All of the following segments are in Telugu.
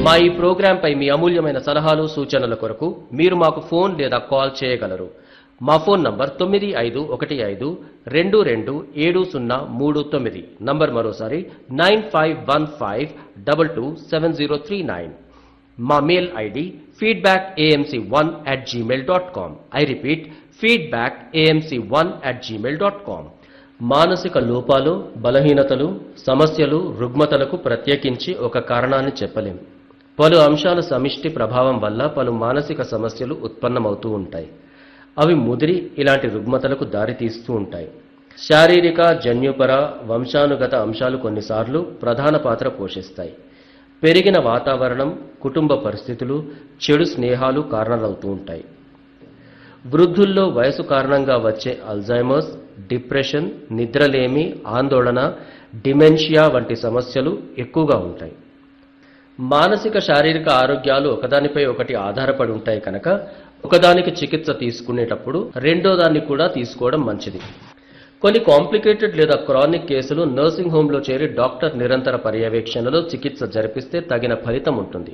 మా ఈ ప్రోగ్రాంపై మీ అమూల్యమైన సలహాలు సూచనల కొరకు మీరు మాకు ఫోన్ లేదా కాల్ చేయగలరు మా ఫోన్ నంబర్ తొమ్మిది ఐదు ఒకటి ఐదు రెండు రెండు ఏడు సున్నా మూడు తొమ్మిది నంబర్ మరోసారి nine five one five double two seven zero three nine మా mail ID feedback AMC one at Gmail dot com I repeat feedback AMC one at Gmail dot com మానసిక లోపాలు బలహీనతలు సమస్యలు రుగ్మతలకు ప్రత్యేకించి ఒక కారణాన్ని చెప్పలేం పలు అంశాల సమిష్టి ప్రభావం వల్ల పలు మానసిక సమస్యలు ఉత్పన్నమవుతూ ఉంటాయి అవి ముదిరి ఇలాంటి రుగ్మతలకు దారితీస్తూ ఉంటాయి శారీరక జన్యుపర వంశానుగత అంశాలు కొన్నిసార్లు ప్రధాన పాత్ర పోషిస్తాయి పెరిగిన వాతావరణం కుటుంబ పరిస్థితులు చెడు స్నేహాలు కారణాలవుతూ ఉంటాయి వృద్ధుల్లో వయసు కారణంగా వచ్చే అల్జైమర్స్ డిప్రెషన్ నిద్రలేమి ఆందోళన డిమెన్షియా వంటి సమస్యలు ఎక్కువగా ఉంటాయి మానసిక శారీరక ఆరోగ్యాలు ఒకదానిపై ఒకటి ఆధారపడి ఉంటాయి కనుక ఒకదానికి చికిత్స తీసుకునేటప్పుడు రెండో దాన్ని కూడా తీసుకోవడం మంచిది కొన్ని కాంప్లికేటెడ్ లేదా క్రానిక్ కేసులు నర్సింగ్ హోంలో చేరి డాక్టర్ నిరంతర పర్యవేక్షణలో చికిత్స జరిపిస్తే తగిన ఫలితం ఉంటుంది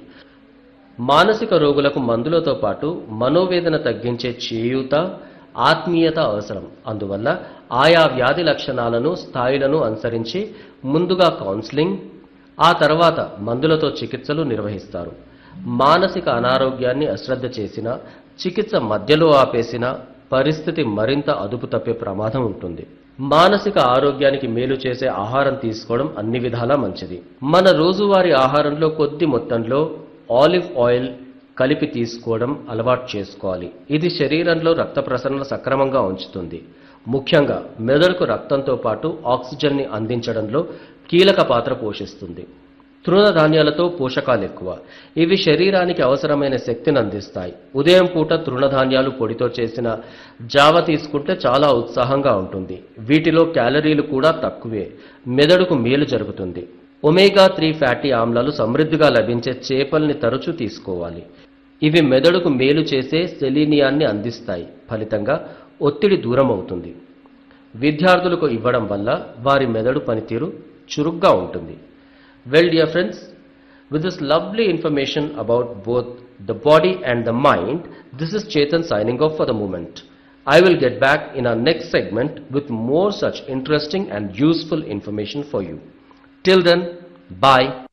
మానసిక రోగులకు మందులతో పాటు మనోవేదన తగ్గించే చేయూత ఆత్మీయత అవసరం అందువల్ల ఆయా వ్యాధి లక్షణాలను స్థాయిలను అనుసరించి ముందుగా కౌన్సిలింగ్ ఆ తర్వాత మందులతో చికిత్సలు నిర్వహిస్తారు మానసిక అనారోగ్యాన్ని అశ్రద్ధ చేసిన చికిత్స మధ్యలో ఆపేసిన పరిస్థితి మరింత అదుపు తప్పే ప్రమాదం ఉంటుంది మానసిక ఆరోగ్యానికి మేలు చేసే ఆహారం తీసుకోవడం అన్ని విధాలా మంచిది మన రోజువారీ ఆహారంలో కొద్ది మొత్తంలో ఆలివ్ ఆయిల్ కలిపి తీసుకోవడం అలవాటు చేసుకోవాలి ఇది శరీరంలో రక్త ప్రసరణ సక్రమంగా ఉంచుతుంది ముఖ్యంగా మెదడుకు రక్తంతో పాటు ఆక్సిజన్ని అందించడంలో కీలక పాత్ర పోషిస్తుంది తృణధాన్యాలతో పోషకాలు ఎక్కువ ఇవి శరీరానికి అవసరమైన శక్తిని అందిస్తాయి ఉదయం పూట తృణధాన్యాలు పొడితో చేసిన జావ తీసుకుంటే చాలా ఉత్సాహంగా ఉంటుంది వీటిలో క్యాలరీలు కూడా తక్కువే మెదడుకు మేలు జరుగుతుంది ఒమేగా త్రీ ఫ్యాటీ ఆమ్లాలు సమృద్ధిగా లభించే చేపల్ని తరచూ తీసుకోవాలి ఇవి మెదడుకు మేలు చేసే సెలీనియాన్ని అందిస్తాయి ఫలితంగా ఒత్తిడి దూరం అవుతుంది విద్యార్థులకు ఇవ్వడం వల్ల వారి మెదడు పనితీరు చురుగ్గా ఉంటుంది well dear friends with this lovely information about both the body and the mind this is chetan signing off for the moment i will get back in our next segment with more such interesting and useful information for you till then bye